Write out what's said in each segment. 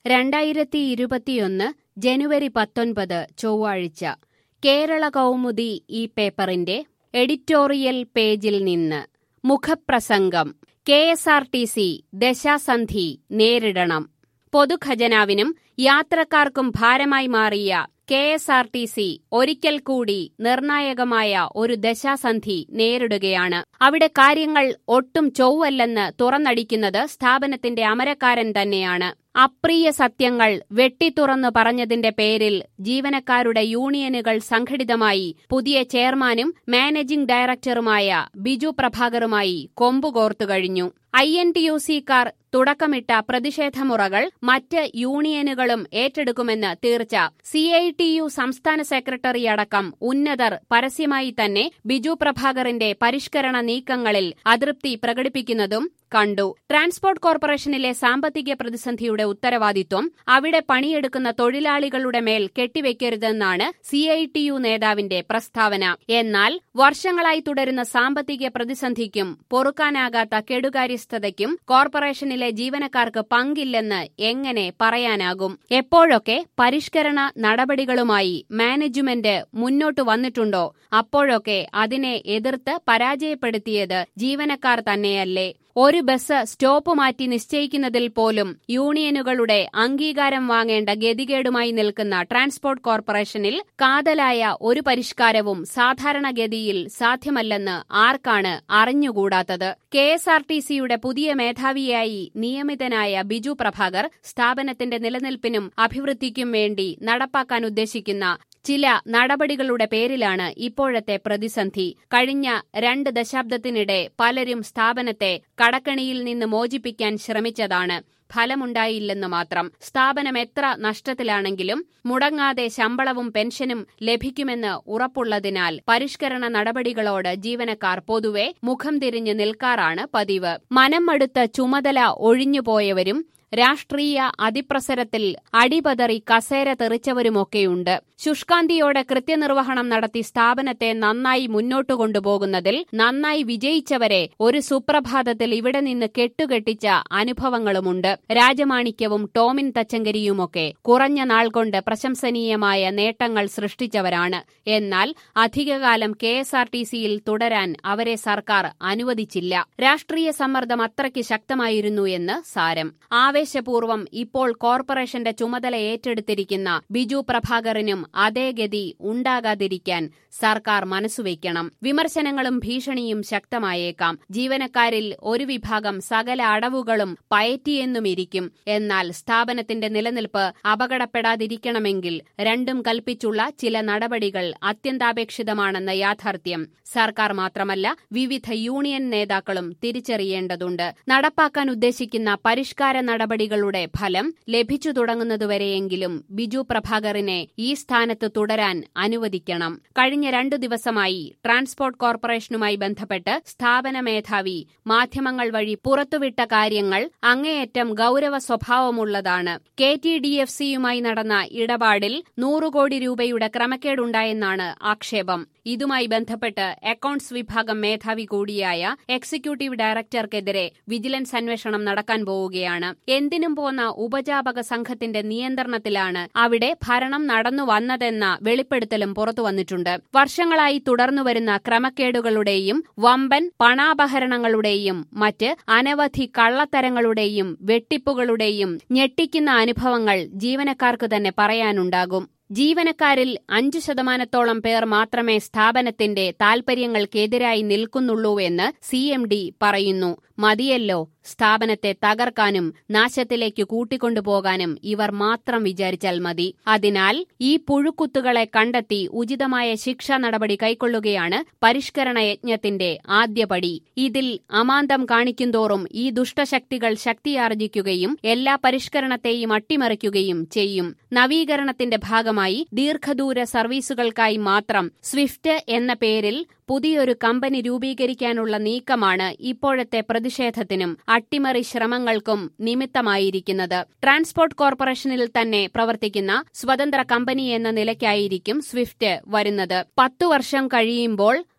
രണ്ടായിരത്തി ഇരുപത്തിയൊന്ന് ജനുവരി പത്തൊൻപത് ചൊവ്വാഴ്ച കേരള കൗമുദി ഈ പേപ്പറിന്റെ എഡിറ്റോറിയൽ പേജിൽ നിന്ന് മുഖപ്രസംഗം K S R T C ദശാസന്ധി നേരിടണം പൊതുഖജനാവിനും യാത്രക്കാർക്കും ഭാരമായി മാറിയ K S R T C ഒരിക്കൽ കൂടി നിർണായകമായ ഒരു ദശാസന്ധി നേരിടുകയാണ് അവിടെ കാര്യങ്ങൾ ഒട്ടും ചൊവ്വല്ലെന്ന് തുറന്നടിക്കുന്നത് സ്ഥാപനത്തിന്റെ അമരക്കാരൻ തന്നെയാണ് അപ്രിയ സത്യങ്ങൾ വെട്ടിത്തുറന്നു പറഞ്ഞതിന്റെ പേരിൽ ജീവനക്കാരുടെ യൂണിയനുകൾ സംഘടിതമായി പുതിയ ചെയർമാനും മാനേജിംഗ് ഡയറക്ടറുമായ ബിജു പ്രഭാകറുമായി കൊമ്പുകോർത്തു കഴിഞ്ഞു ഐ എൻ ടി യു സിക്കാർ തുടക്കമിട്ട പ്രതിഷേധമുറകൾ മറ്റ് യൂണിയനുകളും ഏറ്റെടുക്കുമെന്ന് തീർച്ച സി ഐ ടി യു സംസ്ഥാന സെക്രട്ടറി അടക്കം ഉന്നതർ പരസ്യമായി തന്നെ ബിജു പ്രഭാകറിന്റെ പരിഷ്കരണ നീക്കങ്ങളിൽ അതൃപ്തി പ്രകടിപ്പിക്കുന്നതും കണ്ടു ട്രാൻസ്പോർട്ട് കോർപ്പറേഷനിലെ സാമ്പത്തിക പ്രതിസന്ധിയുടെ ഉത്തരവാദിത്വം അവിടെ പണിയെടുക്കുന്ന തൊഴിലാളികളുടെ മേൽ കെട്ടിവെക്കരുതെന്നാണ് സി ഐ ടി യു നേതാവിന്റെ പ്രസ്താവന എന്നാൽ വർഷങ്ങളായി തുടരുന്ന സാമ്പത്തിക പ്രതിസന്ധിക്കും പൊറുക്കാനാകാത്ത കെടുകാര്യസ്ഥതയ്ക്കും കോർപ്പറേഷനിലെ ജീവനക്കാർക്ക് പങ്കില്ലെന്ന് എങ്ങനെ പറയാനാകും എപ്പോഴൊക്കെ പരിഷ്കരണ നടപടികളുമായി മാനേജ്മെന്റ് മുന്നോട്ടു വന്നിട്ടുണ്ടോ അപ്പോഴൊക്കെ അതിനെ എതിർത്ത് പരാജയപ്പെടുത്തിയത് ജീവനക്കാർ തന്നെയല്ലേ ഒരു ബസ് സ്റ്റോപ്പ് മാറ്റി നിശ്ചയിക്കുന്നതിൽ പോലും യൂണിയനുകളുടെ അംഗീകാരം വാങ്ങേണ്ട ഗതികേടുമായി നിൽക്കുന്ന ട്രാൻസ്പോർട്ട് കോർപ്പറേഷനിൽ കാതലായ ഒരു പരിഷ്കാരവും സാധാരണഗതിയിൽ സാധ്യമല്ലെന്ന് ആർക്കാണ് അറിഞ്ഞുകൂടാത്തത് കെ എസ് ആർ ടി സിയുടെ പുതിയ മേധാവിയായി നിയമിതനായ ബിജു പ്രഭാകർ സ്ഥാപനത്തിന്റെ നിലനിൽപ്പിനും അഭിവൃദ്ധിക്കും വേണ്ടി നടപ്പാക്കാൻ ഉദ്ദേശിക്കുന്ന ചില നടപടികളുടെ പേരിലാണ് ഇപ്പോഴത്തെ പ്രതിസന്ധി കഴിഞ്ഞ രണ്ട് ദശാബ്ദത്തിനിടെ പലരും സ്ഥാപനത്തെ കടക്കണിയിൽ നിന്ന് മോചിപ്പിക്കാൻ ശ്രമിച്ചതാണ് ഫലമുണ്ടായില്ലെന്ന് മാത്രം സ്ഥാപനം എത്ര നഷ്ടത്തിലാണെങ്കിലും മുടങ്ങാതെ ശമ്പളവും പെൻഷനും ലഭിക്കുമെന്ന് ഉറപ്പുള്ളതിനാൽ പരിഷ്കരണ നടപടികളോട് ജീവനക്കാർ പൊതുവെ മുഖം തിരിഞ്ഞു നിൽക്കാറാണ് പതിവ് മനം മടുത്ത ചുമതല ഒഴിഞ്ഞുപോയവരും രാഷ്ട്രീയ അതിപ്രസരത്തിൽ അടിപതറി കസേര തെറിച്ചവരുമൊക്കെയുണ്ട് ശുഷ്കാന്തിയോടെ കൃത്യനിർവഹണം നടത്തി സ്ഥാപനത്തെ നന്നായി മുന്നോട്ടു കൊണ്ടുപോകുന്നതിൽ നന്നായി വിജയിച്ചവരെ ഒരു സുപ്രഭാതത്തിൽ ഇവിടെ നിന്ന് കെട്ടുകെട്ടിച്ച അനുഭവങ്ങളുമുണ്ട് രാജമാണിക്യവും ടോമിൻ തച്ചങ്കരിയുമൊക്കെ കുറഞ്ഞ നാൾ കൊണ്ട് പ്രശംസനീയമായ നേട്ടങ്ങൾ സൃഷ്ടിച്ചവരാണ് എന്നാൽ അധികകാലം കെ എസ് ആർ ടി സിയിൽ തുടരാൻ അവരെ സർക്കാർ അനുവദിച്ചില്ല രാഷ്ട്രീയ സമ്മർദ്ദം അത്രയ്ക്ക് ശക്തമായിരുന്നു എന്ന് സാരം ആവേശപൂർവ്വം ഇപ്പോൾ കോർപ്പറേഷന്റെ ചുമതല ഏറ്റെടുത്തിരിക്കുന്ന ബിജു പ്രഭാകറിനും അതേ ഗതി ഉണ്ടാകാതിരിക്കാൻ സർക്കാർ മനസ്സുവെക്കണം വിമർശനങ്ങളും ഭീഷണിയും ശക്തമായേക്കാം ജീവനക്കാരിൽ ഒരു വിഭാഗം സകല അടവുകളും പയറ്റിയെന്നുമിരിക്കും എന്നാൽ സ്ഥാപനത്തിന്റെ നിലനിൽപ്പ് അപകടപ്പെടാതിരിക്കണമെങ്കിൽ രണ്ടും കൽപ്പിച്ചുള്ള ചില നടപടികൾ അത്യന്താപേക്ഷിതമാണെന്ന യാഥാർത്ഥ്യം സർക്കാർ മാത്രമല്ല വിവിധ യൂണിയൻ നേതാക്കളും തിരിച്ചറിയേണ്ടതുണ്ട് നടപ്പാക്കാൻ ഉദ്ദേശിക്കുന്ന പരിഷ്കാര നടപടികളുടെ ഫലം ലഭിച്ചു തുടങ്ങുന്നതുവരെയെങ്കിലും ബിജു പ്രഭാകറിനെ ഈ സ്ഥാനത്ത് തുടരാൻ അനുവദിക്കണം കഴിഞ്ഞ രണ്ടു ദിവസമായി ട്രാൻസ്പോർട്ട് കോർപ്പറേഷനുമായി ബന്ധപ്പെട്ട് സ്ഥാപന മേധാവി മാധ്യമങ്ങൾ വഴി പുറത്തുവിട്ട കാര്യങ്ങൾ അങ്ങേയറ്റം ഗൌരവ സ്വഭാവമുള്ളതാണ് കെ ടി ഡി എഫ് സിയുമായി നടന്ന ഇടപാടിൽ നൂറ് കോടി രൂപയുടെ ക്രമക്കേടുണ്ടായെന്നാണ് ആക്ഷേപം ഇതുമായി ബന്ധപ്പെട്ട് അക്കൌണ്ട്സ് വിഭാഗം മേധാവി കൂടിയായ എക്സിക്യൂട്ടീവ് ഡയറക്ടർക്കെതിരെ വിജിലൻസ് അന്വേഷണം നടക്കാൻ പോവുകയാണ് എന്തിനും പോന്ന ഉപജാപക സംഘത്തിന്റെ നിയന്ത്രണത്തിലാണ് അവിടെ ഭരണം നടന്നു വന്നതെന്ന വെളിപ്പെടുത്തലും പുറത്തുവന്നിട്ടുണ്ട് വർഷങ്ങളായി തുടർന്നുവരുന്ന ക്രമക്കേടുകളുടെയും വമ്പൻ പണാപഹരണങ്ങളുടെയും മറ്റ് അനവധി കള്ളത്തരങ്ങളുടെയും വെട്ടിപ്പുകളുടെയും ഞെട്ടിക്കുന്ന അനുഭവങ്ങൾ ജീവനക്കാർക്ക് തന്നെ പറയാനുണ്ടാകും ജീവനക്കാരിൽ അഞ്ചു ശതമാനത്തോളം പേർ മാത്രമേ സ്ഥാപനത്തിന്റെ താൽപര്യങ്ങൾക്കെതിരായി നിൽക്കുന്നുള്ളൂവെന്ന് സി എം ഡി പറയുന്നു മതിയല്ലോ സ്ഥാപനത്തെ തകർക്കാനും നാശത്തിലേക്ക് കൂട്ടിക്കൊണ്ടുപോകാനും ഇവർ മാത്രം വിചാരിച്ചാൽ മതി അതിനാൽ ഈ പുഴുക്കുത്തുകളെ കണ്ടെത്തി ഉചിതമായ ശിക്ഷാ നടപടി കൈക്കൊള്ളുകയാണ് പരിഷ്കരണ യജ്ഞത്തിന്റെ ആദ്യപടി ഇതിൽ അമാന്തം കാണിക്കുന്തോറും ഈ ദുഷ്ടശക്തികൾ ശക്തിയാർജിക്കുകയും എല്ലാ പരിഷ്കരണത്തെയും അട്ടിമറിക്കുകയും ചെയ്യും നവീകരണത്തിന്റെ ഭാഗമായി ദീർഘദൂര സർവീസുകൾക്കായി മാത്രം സ്വിഫ്റ്റ് എന്ന പേരിൽ പുതിയൊരു കമ്പനി രൂപീകരിക്കാനുള്ള നീക്കമാണ് ഇപ്പോഴത്തെ പ്രതിഷേധത്തിനും അട്ടിമറി ശ്രമങ്ങൾക്കും നിമിത്തമായിരിക്കുന്നത് ട്രാൻസ്പോർട്ട് കോർപ്പറേഷനിൽ തന്നെ പ്രവർത്തിക്കുന്ന സ്വതന്ത്ര കമ്പനി എന്ന നിലയ്ക്കായിരിക്കും സ്വിഫ്റ്റ് വരുന്നത് പത്തു വർഷം കഴിയുമ്പോൾ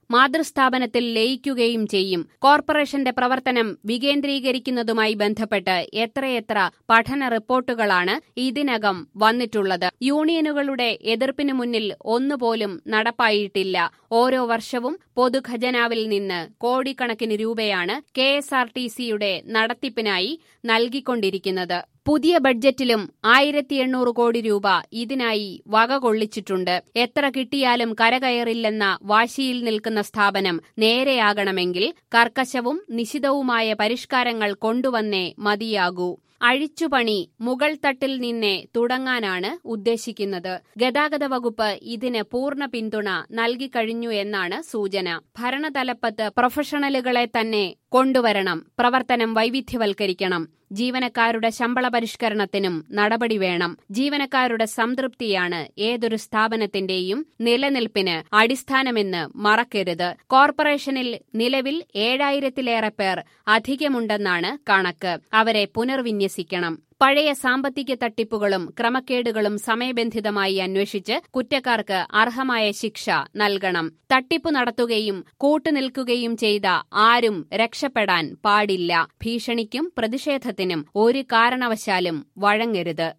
മാതൃസ്ഥാപനത്തിൽ ലയിക്കുകയും ചെയ്യും കോർപ്പറേഷന്റെ പ്രവർത്തനം വികേന്ദ്രീകരിക്കുന്നതുമായി ബന്ധപ്പെട്ട് എത്രയെത്ര പഠന റിപ്പോർട്ടുകളാണ് ഇതിനകം വന്നിട്ടുള്ളത് യൂണിയനുകളുടെ എതിർപ്പിനു മുന്നിൽ ഒന്നുപോലും നടപ്പായിട്ടില്ല ഓരോ വർഷവും പൊതുഖജനാവിൽ നിന്ന് കോടിക്കണക്കിന് രൂപയാണ് കെ എസ് ആർ ടി സിയുടെ നടത്തിപ്പിനായി നൽകിക്കൊണ്ടിരിക്കുന്നത് പുതിയ ബഡ്ജറ്റിലും ആയിരത്തി എണ്ണൂറ് കോടി രൂപ ഇതിനായി വകകൊള്ളിച്ചിട്ടുണ്ട് എത്ര കിട്ടിയാലും കരകയറില്ലെന്ന വാശിയിൽ നിൽക്കുന്ന സ്ഥാപനം നേരെയാകണമെങ്കിൽ കർക്കശവും നിശിതവുമായ പരിഷ്കാരങ്ങൾ കൊണ്ടുവന്നേ മതിയാകൂ അഴിച്ചുപണി മുകൾ തട്ടിൽ നിന്നേ തുടങ്ങാനാണ് ഉദ്ദേശിക്കുന്നത് ഗതാഗത വകുപ്പ് ഇതിന് പൂർണ്ണ പിന്തുണ നൽകിക്കഴിഞ്ഞു എന്നാണ് സൂചന ഭരണതലപ്പത്ത് പ്രൊഫഷണലുകളെ തന്നെ കൊണ്ടുവരണം പ്രവർത്തനം വൈവിധ്യവൽക്കരിക്കണം ജീവനക്കാരുടെ ശമ്പള പരിഷ്കരണത്തിനും നടപടി വേണം ജീവനക്കാരുടെ സംതൃപ്തിയാണ് ഏതൊരു സ്ഥാപനത്തിന്റെയും നിലനിൽപ്പിന് അടിസ്ഥാനമെന്ന് മറക്കരുത് കോർപ്പറേഷനിൽ നിലവിൽ ഏഴായിരത്തിലേറെ പേർ അധികമുണ്ടെന്നാണ് കണക്ക് അവരെ പുനർവിന്യസിക്കണം പഴയ സാമ്പത്തിക തട്ടിപ്പുകളും ക്രമക്കേടുകളും സമയബന്ധിതമായി അന്വേഷിച്ച് കുറ്റക്കാർക്ക് അർഹമായ ശിക്ഷ നൽകണം തട്ടിപ്പു നടത്തുകയും കൂട്ടുനിൽക്കുകയും ചെയ്ത ആരും രക്ഷപ്പെടാൻ പാടില്ല ഭീഷണിക്കും പ്രതിഷേധത്തിനും ഒരു കാരണവശാലും വഴങ്ങരുത്